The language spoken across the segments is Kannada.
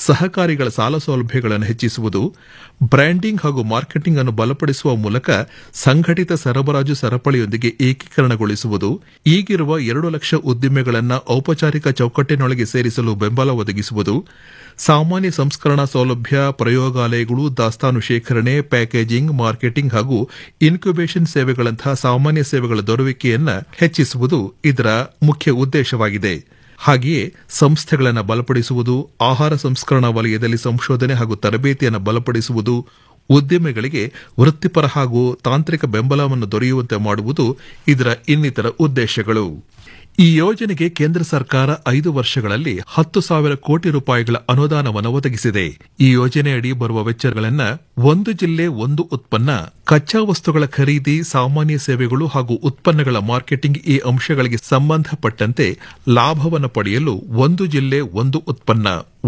ಸಹಕಾರಿಗಳ ಸಾಲ ಸೌಲಭ್ಯಗಳನ್ನು ಹೆಚ್ಚಿಸುವುದು ಬ್ರ್ಯಾಂಡಿಂಗ್ ಹಾಗೂ ಮಾರ್ಕೆಟಿಂಗ್ ಅನ್ನು ಬಲಪಡಿಸುವ ಮೂಲಕ ಸಂಘಟಿತ ಸರಬರಾಜು ಸರಪಳಿಯೊಂದಿಗೆ ಏಕೀಕರಣಗೊಳಿಸುವುದು ಈಗಿರುವ ಎರಡು ಲಕ್ಷ ಉದ್ದಿಮೆಗಳನ್ನು ಔಪಚಾರಿಕ ಚೌಕಟ್ಟಿನೊಳಗೆ ಸೇರಿಸಲು ಬೆಂಬಲ ಒದಗಿಸುವುದು ಸಾಮಾನ್ಯ ಸಂಸ್ಕರಣಾ ಸೌಲಭ್ಯ ಪ್ರಯೋಗಾಲಯಗಳು ದಾಸ್ತಾನು ಶೇಖರಣೆ ಪ್ಯಾಕೇಜಿಂಗ್ ಮಾರ್ಕೆಟಿಂಗ್ ಹಾಗೂ ಇನ್ಕ್ಯುಬೇಷನ್ ಸೇವೆಗಳಂತಹ ಸಾಮಾನ್ಯ ಸೇವೆಗಳ ದೊರಕುವಿಕೆಯನ್ನು ಹೆಚ್ಚಿಸುವುದು ಇದರ ಮುಖ್ಯ ಉದ್ದೇಶವಾಗಿದೆ ಹಾಗೆಯೇ ಸಂಸ್ಥೆಗಳನ್ನು ಬಲಪಡಿಸುವುದು ಆಹಾರ ಸಂಸ್ಕರಣಾ ವಲಯದಲ್ಲಿ ಸಂಶೋಧನೆ ಹಾಗೂ ತರಬೇತಿಯನ್ನು ಬಲಪಡಿಸುವುದು ಉದ್ಯಮಿಗಳಿಗೆ ವೃತ್ತಿಪರ ಹಾಗೂ ತಾಂತ್ರಿಕ ಬೆಂಬಲವನ್ನು ದೊರೆಯುವಂತೆ ಮಾಡುವುದು ಇದರ ಇನ್ನಿತರ ಉದ್ದೇಶಗಳು ಈ ಯೋಜನೆಗೆ ಕೇಂದ್ರ ಸರ್ಕಾರ ಐದು ವರ್ಷಗಳಲ್ಲಿ ಹತ್ತು ಸಾವಿರ ಕೋಟಿ ರೂಪಾಯಿಗಳ ಅನುದಾನವನ್ನು ಒದಗಿಸಿದೆ ಈ ಯೋಜನೆಯಡಿ ಬರುವ ವೆಚ್ಚಗಳನ್ನು ಒಂದು ಜಿಲ್ಲೆ ಒಂದು ಉತ್ಪನ್ನ ಕಚ್ಚಾ ವಸ್ತುಗಳ ಖರೀದಿ ಸಾಮಾನ್ಯ ಸೇವೆಗಳು ಹಾಗೂ ಉತ್ಪನ್ನಗಳ ಮಾರ್ಕೆಟಿಂಗ್ ಈ ಅಂಶಗಳಿಗೆ ಸಂಬಂಧಪಟ್ಟಂತೆ ಲಾಭವನ್ನು ಪಡೆಯಲು ಒಂದು ಜಿಲ್ಲೆ ಒಂದು ಉತ್ಪನ್ನ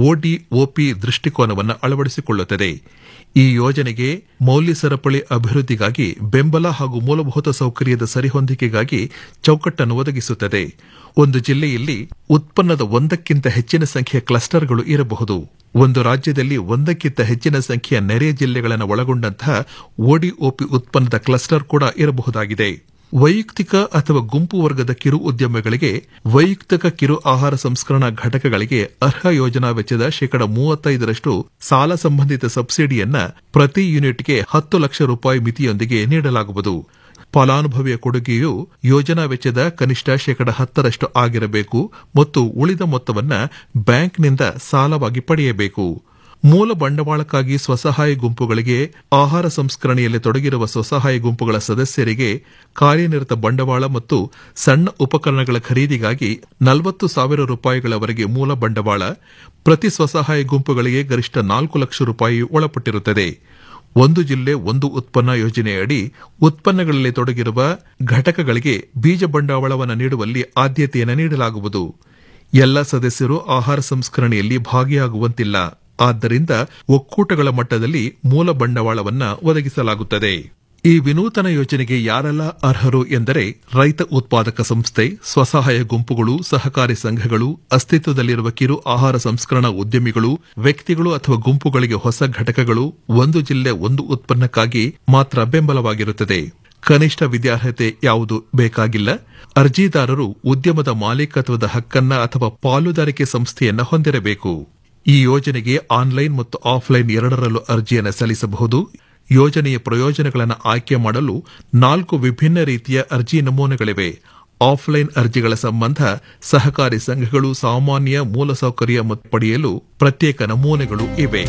ಒಡಿಒಪಿ ದೃಷ್ಟಿಕೋನವನ್ನು ಅಳವಡಿಸಿಕೊಳ್ಳುತ್ತದೆ ಈ ಯೋಜನೆಗೆ ಮೌಲ್ಯ ಸರಪಳಿ ಅಭಿವೃದ್ಧಿಗಾಗಿ ಬೆಂಬಲ ಹಾಗೂ ಮೂಲಭೂತ ಸೌಕರ್ಯದ ಸರಿಹೊಂದಿಕೆಗಾಗಿ ಚೌಕಟ್ಟನ್ನು ಒದಗಿಸುತ್ತದೆ ಒಂದು ಜಿಲ್ಲೆಯಲ್ಲಿ ಉತ್ಪನ್ನದ ಒಂದಕ್ಕಿಂತ ಹೆಚ್ಚಿನ ಸಂಖ್ಯೆಯ ಕ್ಲಸ್ಟರ್ಗಳು ಇರಬಹುದು ಒಂದು ರಾಜ್ಯದಲ್ಲಿ ಒಂದಕ್ಕಿಂತ ಹೆಚ್ಚಿನ ಸಂಖ್ಯೆಯ ನೆರೆ ಜಿಲ್ಲೆಗಳನ್ನು ಒಳಗೊಂಡಂತಹ ಒಡಿಒಪಿ ಉತ್ಪನ್ನದ ಕ್ಲಸ್ಟರ್ ಕೂಡ ಇರಬಹುದಾಗಿದೆ ವೈಯಕ್ತಿಕ ಅಥವಾ ಗುಂಪು ವರ್ಗದ ಕಿರು ಉದ್ಯಮಗಳಿಗೆ ವೈಯಕ್ತಿಕ ಕಿರು ಆಹಾರ ಸಂಸ್ಕರಣಾ ಘಟಕಗಳಿಗೆ ಅರ್ಹ ಯೋಜನಾ ವೆಚ್ಚದ ಶೇಕಡ ಮೂವತ್ತೈದರಷ್ಟು ಸಾಲ ಸಂಬಂಧಿತ ಸಬ್ಸಿಡಿಯನ್ನ ಪ್ರತಿ ಯೂನಿಟ್ಗೆ ಹತ್ತು ಲಕ್ಷ ರೂಪಾಯಿ ಮಿತಿಯೊಂದಿಗೆ ನೀಡಲಾಗುವುದು ಫಲಾನುಭವಿಯ ಕೊಡುಗೆಯು ಯೋಜನಾ ವೆಚ್ಚದ ಕನಿಷ್ಠ ಶೇಕಡ ಹತ್ತರಷ್ಟು ಆಗಿರಬೇಕು ಮತ್ತು ಉಳಿದ ಮೊತ್ತವನ್ನ ಬ್ಯಾಂಕ್ನಿಂದ ಸಾಲವಾಗಿ ಪಡೆಯಬೇಕು ಮೂಲ ಬಂಡವಾಳಕ್ಕಾಗಿ ಸ್ವಸಹಾಯ ಗುಂಪುಗಳಿಗೆ ಆಹಾರ ಸಂಸ್ಕರಣೆಯಲ್ಲಿ ತೊಡಗಿರುವ ಸ್ವಸಹಾಯ ಗುಂಪುಗಳ ಸದಸ್ಯರಿಗೆ ಕಾರ್ಯನಿರತ ಬಂಡವಾಳ ಮತ್ತು ಸಣ್ಣ ಉಪಕರಣಗಳ ಖರೀದಿಗಾಗಿ ನಲವತ್ತು ಸಾವಿರ ರೂಪಾಯಿಗಳವರೆಗೆ ಮೂಲ ಬಂಡವಾಳ ಪ್ರತಿ ಸ್ವಸಹಾಯ ಗುಂಪುಗಳಿಗೆ ಗರಿಷ್ಠ ನಾಲ್ಕು ಲಕ್ಷ ರೂಪಾಯಿ ಒಳಪಟ್ಟಿರುತ್ತದೆ ಒಂದು ಜಿಲ್ಲೆ ಒಂದು ಉತ್ಪನ್ನ ಯೋಜನೆಯಡಿ ಉತ್ಪನ್ನಗಳಲ್ಲಿ ತೊಡಗಿರುವ ಘಟಕಗಳಿಗೆ ಬೀಜ ಬಂಡವಾಳವನ್ನು ನೀಡುವಲ್ಲಿ ಆದ್ಯತೆಯನ್ನು ನೀಡಲಾಗುವುದು ಎಲ್ಲ ಸದಸ್ಯರು ಆಹಾರ ಸಂಸ್ಕರಣೆಯಲ್ಲಿ ಭಾಗಿಯಾಗುವಂತಿಲ್ಲ ಆದ್ದರಿಂದ ಒಕ್ಕೂಟಗಳ ಮಟ್ಟದಲ್ಲಿ ಮೂಲ ಬಂಡವಾಳವನ್ನ ಒದಗಿಸಲಾಗುತ್ತದೆ ಈ ವಿನೂತನ ಯೋಜನೆಗೆ ಯಾರೆಲ್ಲ ಅರ್ಹರು ಎಂದರೆ ರೈತ ಉತ್ಪಾದಕ ಸಂಸ್ಥೆ ಸ್ವಸಹಾಯ ಗುಂಪುಗಳು ಸಹಕಾರಿ ಸಂಘಗಳು ಅಸ್ತಿತ್ವದಲ್ಲಿರುವ ಕಿರು ಆಹಾರ ಸಂಸ್ಕರಣಾ ಉದ್ಯಮಿಗಳು ವ್ಯಕ್ತಿಗಳು ಅಥವಾ ಗುಂಪುಗಳಿಗೆ ಹೊಸ ಘಟಕಗಳು ಒಂದು ಜಿಲ್ಲೆ ಒಂದು ಉತ್ಪನ್ನಕ್ಕಾಗಿ ಮಾತ್ರ ಬೆಂಬಲವಾಗಿರುತ್ತದೆ ಕನಿಷ್ಠ ವಿದ್ಯಾರ್ಹತೆ ಯಾವುದು ಬೇಕಾಗಿಲ್ಲ ಅರ್ಜಿದಾರರು ಉದ್ಯಮದ ಮಾಲೀಕತ್ವದ ಹಕ್ಕನ್ನ ಅಥವಾ ಪಾಲುದಾರಿಕೆ ಸಂಸ್ಥೆಯನ್ನ ಹೊಂದಿರಬೇಕು ಈ ಯೋಜನೆಗೆ ಆನ್ಲೈನ್ ಮತ್ತು ಆಫ್ಲೈನ್ ಎರಡರಲ್ಲೂ ಅರ್ಜಿಯನ್ನು ಸಲ್ಲಿಸಬಹುದು ಯೋಜನೆಯ ಪ್ರಯೋಜನಗಳನ್ನು ಆಯ್ಕೆ ಮಾಡಲು ನಾಲ್ಕು ವಿಭಿನ್ನ ರೀತಿಯ ಅರ್ಜಿ ನಮೂನೆಗಳಿವೆ ಆಫ್ಲೈನ್ ಅರ್ಜಿಗಳ ಸಂಬಂಧ ಸಹಕಾರಿ ಸಂಘಗಳು ಸಾಮಾನ್ಯ ಮೂಲಸೌಕರ್ಯ ಮತ್ತು ಪಡೆಯಲು ಪ್ರತ್ಯೇಕ ನಮೂನೆಗಳು ಇವೆ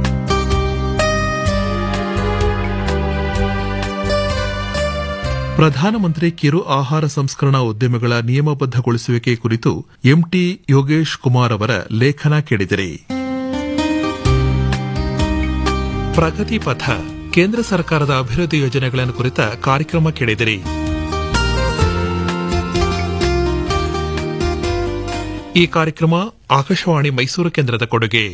ಪ್ರಧಾನಮಂತ್ರಿ ಕಿರು ಆಹಾರ ಸಂಸ್ಕರಣಾ ಉದ್ಯಮಗಳ ನಿಯಮಬದ್ಧಗೊಳಿಸುವಿಕೆ ಕುರಿತು ಎಂಟಿ ಯೋಗೇಶ್ ಕುಮಾರ್ ಅವರ ಲೇಖನ ಕೇಳಿದಿರಿ ಪ್ರಗತಿ ಪಥ ಕೇಂದ್ರ ಸರ್ಕಾರದ ಅಭಿವೃದ್ಧಿ ಯೋಜನೆಗಳನ್ನು ಕುರಿತ ಕಾರ್ಯಕ್ರಮ ಕೇಳಿದಿರಿ ಈ ಕಾರ್ಯಕ್ರಮ ಆಕಾಶವಾಣಿ ಮೈಸೂರು ಕೇಂದ್ರದ ಕೊಡುಗೆ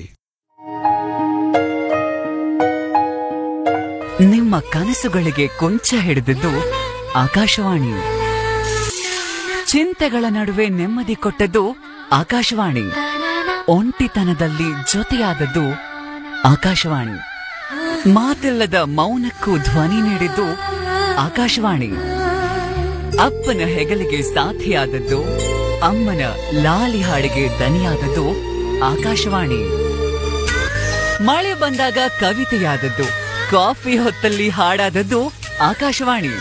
ನಿಮ್ಮ ಕನಸುಗಳಿಗೆ ಕೊಂಚ ಹಿಡಿದಿದ್ದು ಆಕಾಶವಾಣಿ ಚಿಂತೆಗಳ ನಡುವೆ ನೆಮ್ಮದಿ ಕೊಟ್ಟದ್ದು ಆಕಾಶವಾಣಿ ಒಂಟಿತನದಲ್ಲಿ ಜೊತೆಯಾದದ್ದು ಆಕಾಶವಾಣಿ ಮಾತಿಲ್ಲದ ಮೌನಕ್ಕೂ ಧ್ವನಿ ನೀಡಿದ್ದು ಆಕಾಶವಾಣಿ ಅಪ್ಪನ ಹೆಗಲಿಗೆ ಸಾಥಿಯಾದದ್ದು ಅಮ್ಮನ ಲಾಲಿ ಹಾಡಿಗೆ ದನಿಯಾದದ್ದು ಆಕಾಶವಾಣಿ ಮಳೆ ಬಂದಾಗ ಕವಿತೆಯಾದದ್ದು ಕಾಫಿ ಹೊತ್ತಲ್ಲಿ ಹಾಡಾದದ್ದು ಆಕಾಶವಾಣಿ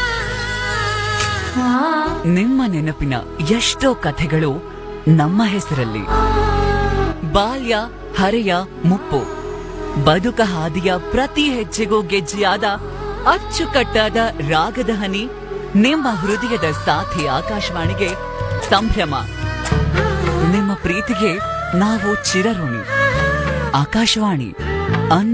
ನಿಮ್ಮ ನೆನಪಿನ ಎಷ್ಟೋ ಕಥೆಗಳು ನಮ್ಮ ಹೆಸರಲ್ಲಿ ಬಾಲ್ಯ ಹರೆಯ ಮುಪ್ಪು ಬದುಕ ಹಾದಿಯ ಪ್ರತಿ ಹೆಜ್ಜೆಗೂ ಗೆಜ್ಜೆಯಾದ ಅಚ್ಚುಕಟ್ಟಾದ ರಾಗದ ಹನಿ ನಿಮ್ಮ ಹೃದಯದ ಸಾಥಿ ಆಕಾಶವಾಣಿಗೆ ಸಂಭ್ರಮ ನಿಮ್ಮ ಪ್ರೀತಿಗೆ ನಾವು ಚಿರಋಣಿ ಆಕಾಶವಾಣಿ